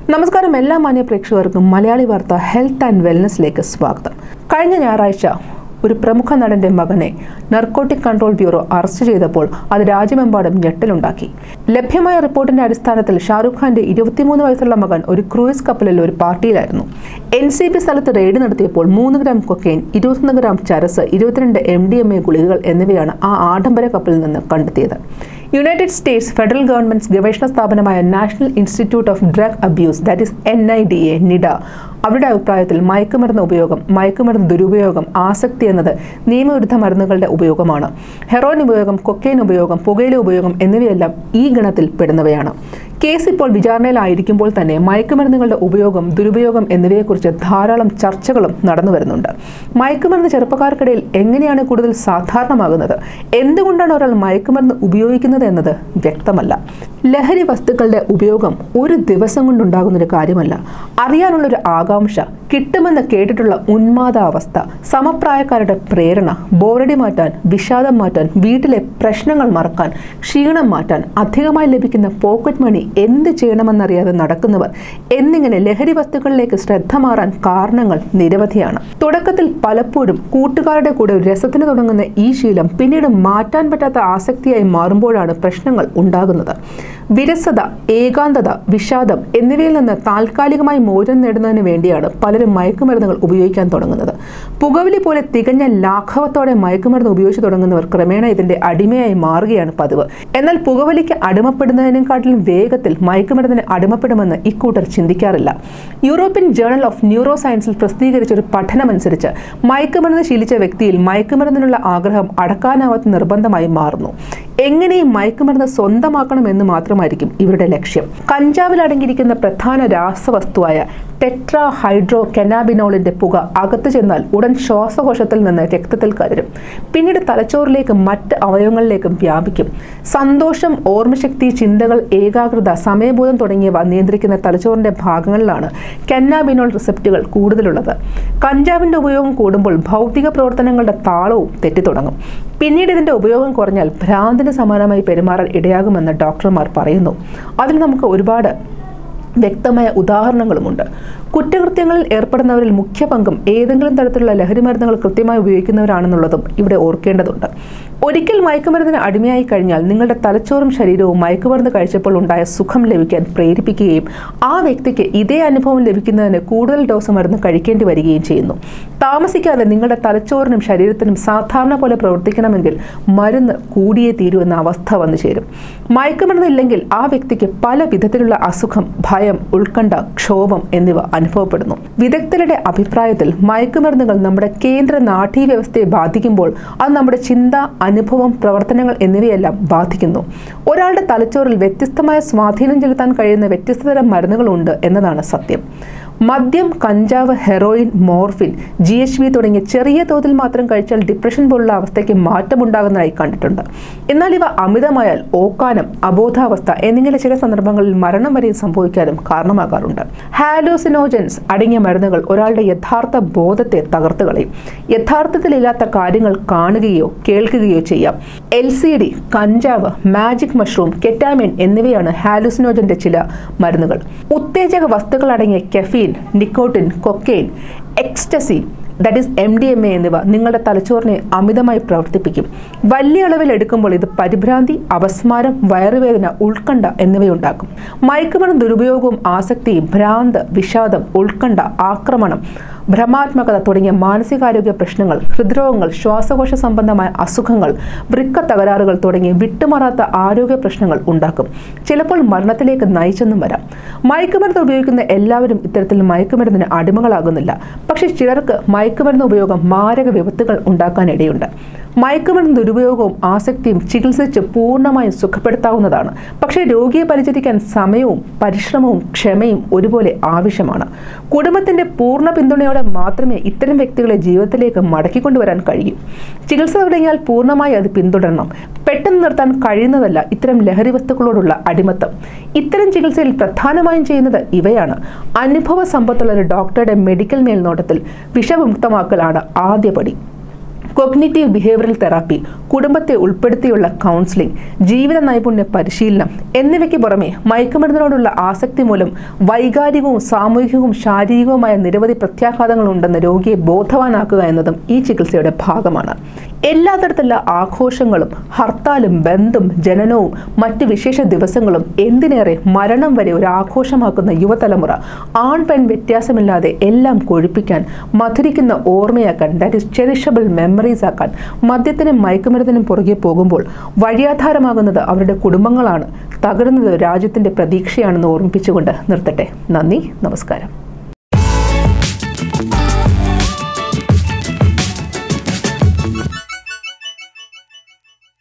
നമസ്കാരം എല്ലാ മാന്യ പ്രേക്ഷകർക്കും മലയാളി വാർത്ത ഹെൽത്ത് ആൻഡ് വെൽനസ്സിലേക്ക് സ്വാഗതം കഴിഞ്ഞ ഞായറാഴ്ച ഒരു പ്രമുഖ നടന്റെ മകനെ നർക്കോട്ടിക് കൺട്രോൾ ബ്യൂറോ അറസ്റ്റ് ചെയ്തപ്പോൾ അത് രാജ്യമെമ്പാടും ഞെട്ടലുണ്ടാക്കി ലഭ്യമായ റിപ്പോർട്ടിന്റെ അടിസ്ഥാനത്തിൽ ഷാറുഖ് ഖാന്റെ ഇരുപത്തിമൂന്ന് വയസ്സുള്ള മകൻ ഒരു ക്രൂയിസ് കപ്പലിൽ ഒരു പാർട്ടിയിലായിരുന്നു എൻ സി ബി സ്ഥലത്ത് റെയ്ഡ് നടത്തിയപ്പോൾ മൂന്ന് ഗ്രാം കൊക്കെയിൻ ഇരുപത്തൊന്ന് ഗ്രാം ചരസ് ഇരുപത്തിരണ്ട് എം ഡി എം എ ഗുളികകൾ എന്നിവയാണ് ആ ആഡംബര കപ്പലിൽ നിന്ന് കണ്ടെത്തിയത് യുണൈറ്റഡ് സ്റ്റേറ്റ്സ് ഫെഡറൽ ഗവൺമെന്റ് ഗവേഷണ സ്ഥാപനമായ national institute of drug abuse that is N I D A NIDA അവരുടെ അഭിപ്രായത്തിൽ മയക്കുമരുന്ന് ഉപയോഗം മയക്കുമരുന്ന് ദുരുപയോഗം ആസക്തി എന്നത് നിയമവിരുദ്ധ മരുന്നുകളുടെ ഉപയോഗമാണ് ഹെറോയിൻ ഉപയോഗം കൊക്കൈൻ ഉപയോഗം പുകയില ഉപയോഗം എന്നിവയെല്ലാം ഈ ഗണത്തിൽ പെടുന്നവയാണ് കേസ് ഇപ്പോൾ വിചാരണയിലായിരിക്കുമ്പോൾ തന്നെ മയക്കുമരുന്നുകളുടെ ഉപയോഗം ദുരുപയോഗം എന്നിവയെക്കുറിച്ച് ധാരാളം ചർച്ചകളും നടന്നു വരുന്നുണ്ട് മയക്കുമരുന്ന് ചെറുപ്പക്കാർക്കിടയിൽ എങ്ങനെയാണ് കൂടുതൽ സാധാരണമാകുന്നത് എന്തുകൊണ്ടാണ് ഒരാൾ മയക്കുമരുന്ന് ഉപയോഗിക്കുന്നത് എന്നത് വ്യക്തമല്ല ലഹരി വസ്തുക്കളുടെ ഉപയോഗം ഒരു ദിവസം കൊണ്ടുണ്ടാകുന്നൊരു കാര്യമല്ല അറിയാനുള്ളൊരു ആകാംക്ഷ കിട്ടുമെന്ന് കേട്ടിട്ടുള്ള ഉന്മാദാവസ്ഥ സമപ്രായക്കാരുടെ പ്രേരണ ബോറടി മാറ്റാൻ വിഷാദം മാറ്റാൻ വീട്ടിലെ പ്രശ്നങ്ങൾ മറക്കാൻ ക്ഷീണം മാറ്റാൻ അധികമായി ലഭിക്കുന്ന പോക്കറ്റ് മണി എന്ത് ചെയ്യണമെന്നറിയാതെ നടക്കുന്നവർ എന്നിങ്ങനെ ലഹരി വസ്തുക്കളിലേക്ക് ശ്രദ്ധ മാറാൻ കാരണങ്ങൾ നിരവധിയാണ് തുടക്കത്തിൽ പലപ്പോഴും കൂട്ടുകാരുടെ കൂടെ ഒരു രസത്തിന് തുടങ്ങുന്ന ഈ ശീലം പിന്നീട് മാറ്റാൻ പറ്റാത്ത ആസക്തിയായി മാറുമ്പോഴാണ് പ്രശ്നങ്ങൾ ഉണ്ടാകുന്നത് വിരസത ഏകാന്തത വിഷാദം എന്നിവയിൽ നിന്ന് താൽക്കാലികമായി മോചനം നേടുന്നതിന് വേണ്ടിയാണ് പലരും മയക്കുമരുന്നുകൾ ഉപയോഗിക്കാൻ തുടങ്ങുന്നത് പുകവലി പോലെ തികഞ്ഞ ലാഘവത്തോടെ മയക്കുമരുന്ന് ഉപയോഗിച്ചു തുടങ്ങുന്നവർ ക്രമേണ ഇതിന്റെ അടിമയായി മാറുകയാണ് പതിവ് എന്നാൽ പുകവലിക്ക് അടിമപ്പെടുന്നതിനെക്കാട്ടിലും വേഗത്തിൽ മയക്കുമരുന്നിന് അടിമപ്പെടുമെന്ന് ഇക്കൂട്ടർ ചിന്തിക്കാറില്ല യൂറോപ്യൻ ജേണൽ ഓഫ് ന്യൂറോ സയൻസിൽ പ്രസിദ്ധീകരിച്ച ഒരു പഠനമനുസരിച്ച് മയക്കുമരുന്ന് ശീലിച്ച വ്യക്തിയിൽ മയക്കുമരുന്നിനുള്ള ആഗ്രഹം അടക്കാനാവാത്ത നിർബന്ധമായി മാറുന്നു എങ്ങനെയും മയക്കുമരുന്ന് സ്വന്തമാക്കണമെന്ന് മാത്രമായിരിക്കും ഇവരുടെ ലക്ഷ്യം കഞ്ചാവിൽ അടങ്ങിയിരിക്കുന്ന പ്രധാന രാസവസ്തുവായ ടെട്രാ ഹൈഡ്രോ കെനാബിനോളിന്റെ പുക അകത്തു ചെന്നാൽ ഉടൻ ശ്വാസകോശത്തിൽ നിന്ന് രക്തത്തിൽ കലരും പിന്നീട് തലച്ചോറിലേക്കും മറ്റ് അവയവങ്ങളിലേക്കും വ്യാപിക്കും സന്തോഷം ഓർമ്മശക്തി ചിന്തകൾ ഏകാഗ്രത സമയബോധം തുടങ്ങിയവ നിയന്ത്രിക്കുന്ന തലച്ചോറിന്റെ ഭാഗങ്ങളിലാണ് കെന്നാബിനോൾ റിസപ്റ്റുകൾ കൂടുതലുള്ളത് കഞ്ചാവിന്റെ ഉപയോഗം കൂടുമ്പോൾ ഭൗതിക പ്രവർത്തനങ്ങളുടെ താളവും തെറ്റിത്തുടങ്ങും പിന്നീട് ഇതിന്റെ ഉപയോഗം കുറഞ്ഞാൽ ഭ്രാന്തിന് സമാനമായി പെരുമാറാൻ ഇടയാകുമെന്ന് ഡോക്ടർമാർ പറയുന്നു അതിൽ നമുക്ക് ഒരുപാട് വ്യക്തമായ ഉദാഹരണങ്ങളുമുണ്ട് കുറ്റകൃത്യങ്ങളിൽ ഏർപ്പെടുന്നവരിൽ മുഖ്യ പങ്കും ഏതെങ്കിലും തരത്തിലുള്ള ലഹരി മരുന്നുകൾ കൃത്യമായി ഉപയോഗിക്കുന്നവരാണെന്നുള്ളതും ഇവിടെ ഓർക്കേണ്ടതുണ്ട് ഒരിക്കൽ മയക്കുമരുന്നിന് അടിമയായി കഴിഞ്ഞാൽ നിങ്ങളുടെ തലച്ചോറും ശരീരവും മയക്കുമരുന്ന് കഴിച്ചപ്പോൾ ഉണ്ടായ സുഖം ലഭിക്കാൻ പ്രേരിപ്പിക്കുകയും ആ വ്യക്തിക്ക് ഇതേ അനുഭവം ലഭിക്കുന്നതിന് കൂടുതൽ ഡോസ് മരുന്ന് കഴിക്കേണ്ടി വരികയും ചെയ്യുന്നു താമസിക്കാതെ നിങ്ങളുടെ തലച്ചോറിനും ശരീരത്തിനും സാധാരണ പോലെ പ്രവർത്തിക്കണമെങ്കിൽ മരുന്ന് കൂടിയേ തീരൂ എന്ന അവസ്ഥ വന്നു ചേരും മയക്കുമരുന്ന് ഇല്ലെങ്കിൽ ആ വ്യക്തിക്ക് പല വിധത്തിലുള്ള അസുഖം ഭയം ഉത്കണ്ഠ ക്ഷോഭം എന്നിവ അനുഭവപ്പെടുന്നു വിദഗ്ധരുടെ അഭിപ്രായത്തിൽ മയക്കുമരുന്നുകൾ നമ്മുടെ കേന്ദ്ര നാഡീവ്യവസ്ഥയെ ബാധിക്കുമ്പോൾ അത് നമ്മുടെ ചിന്ത അനുഭവം പ്രവർത്തനങ്ങൾ എന്നിവയെല്ലാം ബാധിക്കുന്നു ഒരാളുടെ തലച്ചോറിൽ വ്യത്യസ്തമായ സ്വാധീനം ചെലുത്താൻ കഴിയുന്ന വ്യത്യസ്ത തരം മരുന്നുകളുണ്ട് എന്നതാണ് സത്യം മദ്യം കഞ്ചാവ് heroin morphine G H V തുടങ്ങിയ ചെറിയ തോതിൽ മാത്രം കഴിച്ചാൽ ഡിപ്രഷൻ പോലുള്ള അവസ്ഥയ്ക്ക് മാറ്റമുണ്ടാകുന്നതായി കണ്ടിട്ടുണ്ട് എന്നാൽ ഇവ അമിതമായാൽ ഓക്കാനം അബോധാവസ്ഥ എന്നിങ്ങനെ ചില സന്ദർഭങ്ങളിൽ മരണം വരെ സംഭവിക്കാനും കാരണമാകാറുണ്ട് ഹാലോസിനോജൻസ് അടങ്ങിയ മരുന്നുകൾ ഒരാളുടെ യഥാർത്ഥ ബോധത്തെ തകർത്ത് കളയും യഥാർത്ഥത്തിലില്ലാത്ത കാര്യങ്ങൾ കാണുകയോ കേൾക്കുകയോ ചെയ്യാം എൽ സി ഡി കഞ്ചാവ് മാജിക് മഷ്റൂം കെറ്റാമിൻ എന്നിവയാണ് ഹാലുസിനോജന്റെ ചില മരുന്നുകൾ ഉത്തേജക വസ്തുക്കൾ അടങ്ങിയ caffeine nicotine cocaine ecstasy that is M D M A എന്നിവ നിങ്ങളുടെ തലച്ചോറിനെ അമിതമായി പ്രവർത്തിപ്പിക്കും വലിയ അളവിൽ എടുക്കുമ്പോൾ ഇത് പരിഭ്രാന്തി അപസ്മാരം വയറുവേദന ഉത്കണ്ഠ എന്നിവയുണ്ടാക്കും മയക്കുമരുന്ന് ദുരുപയോഗവും ആസക്തിയും ഭ്രാന്ത് വിഷാദം ഉത്കണ്ഠ ആക്രമണം ഭ്രമാത്മകത തുടങ്ങിയ മാനസികാരോഗ്യ പ്രശ്നങ്ങൾ ഹൃദ്രോഗങ്ങൾ ശ്വാസകോശ സംബന്ധമായ അസുഖങ്ങൾ വൃക്ക തകരാറുകൾ തുടങ്ങിയ വിട്ടുമാറാത്ത ആരോഗ്യ പ്രശ്നങ്ങൾ ഉണ്ടാക്കും ചിലപ്പോൾ മരണത്തിലേക്ക് നയിച്ചെന്നും വരാം മയക്കുമരുന്ന് ഉപയോഗിക്കുന്ന എല്ലാവരും ഇത്തരത്തിൽ മയക്കുമരുന്നിന് അടിമകളാകുന്നില്ല പക്ഷേ ചിലർക്ക് മയക്കുമരുന്ന് ഉപയോഗം മാരക വിപത്തുകൾ ഉണ്ടാക്കാനിടയുണ്ട് മയക്കുമരുന്ന് ദുരുപയോഗവും ആസക്തിയും ചികിത്സിച്ച് പൂർണ്ണമായും സുഖപ്പെടുത്താവുന്നതാണ് പക്ഷേ രോഗിയെ പരിചരിക്കാൻ സമയവും പരിശ്രമവും ക്ഷമയും ഒരുപോലെ ആവശ്യമാണ് കുടുംബത്തിന്റെ പൂർണ്ണ പിന്തുണയോടെ മാത്രമേ ഇത്തരം വ്യക്തികളെ ജീവിതത്തിലേക്ക് മടക്കിക്കൊണ്ടുവരാൻ കഴിയൂ ചികിത്സ തുടങ്ങിയാൽ പൂർണ്ണമായി അത് പിന്തുടരണം പെട്ടെന്ന് നിർത്താൻ കഴിയുന്നതല്ല ഇത്തരം ലഹരി വസ്തുക്കളോടുള്ള അടിമത്തം ഇത്തരം ചികിത്സയിൽ പ്രധാനമായും ചെയ്യുന്നത് ഇവയാണ് അനുഭവ സമ്പത്തുള്ള ഒരു ഡോക്ടറുടെ മെഡിക്കൽ മേൽനോട്ടത്തിൽ വിഷവിമുക്തമാക്കലാണ് ആദ്യപടി കൊഗ്നിറ്റീവ് ബിഹേവിയറൽ തെറാപ്പി കുടുംബത്തെ ഉൾപ്പെടുത്തിയുള്ള കൗൺസിലിംഗ് ജീവിത നൈപുണ്യ പരിശീലനം എന്നിവയ്ക്ക് പുറമെ മയക്കുമരുന്നിനോടുള്ള ആസക്തി മൂലം വൈകാരികവും സാമൂഹികവും ശാരീരികവുമായ നിരവധി പ്രത്യാഘാതങ്ങൾ ഉണ്ടെന്ന് രോഗിയെ ബോധവാനാക്കുക എന്നതും ഈ ചികിത്സയുടെ ഭാഗമാണ് എല്ലാ തരത്തിലുള്ള ആഘോഷങ്ങളും ഹർത്താലും ബന്ധും ജനനവും മറ്റ് വിശേഷ ദിവസങ്ങളും എന്തിനേറെ മരണം വരെ ഒരു ആഘോഷമാക്കുന്ന യുവതലമുറ ആൺ പെൺ വ്യത്യാസമില്ലാതെ എല്ലാം കൊഴുപ്പിക്കാൻ മധുരിക്കുന്ന ഓർമ്മയാക്കാൻ ദാറ്റ് ഇസ് ചെറിഷബിൾ മെമ്മറീസ് ആക്കാൻ മദ്യത്തിനും മയക്കുമരുന്നിനും പുറകെ പോകുമ്പോൾ വഴിയാധാരമാകുന്നത് അവരുടെ കുടുംബങ്ങളാണ് തകരുന്നത് രാജ്യത്തിന്റെ പ്രതീക്ഷയാണെന്ന് ഓർമ്മിപ്പിച്ചുകൊണ്ട് നിർത്തട്ടെ നന്ദി നമസ്കാരം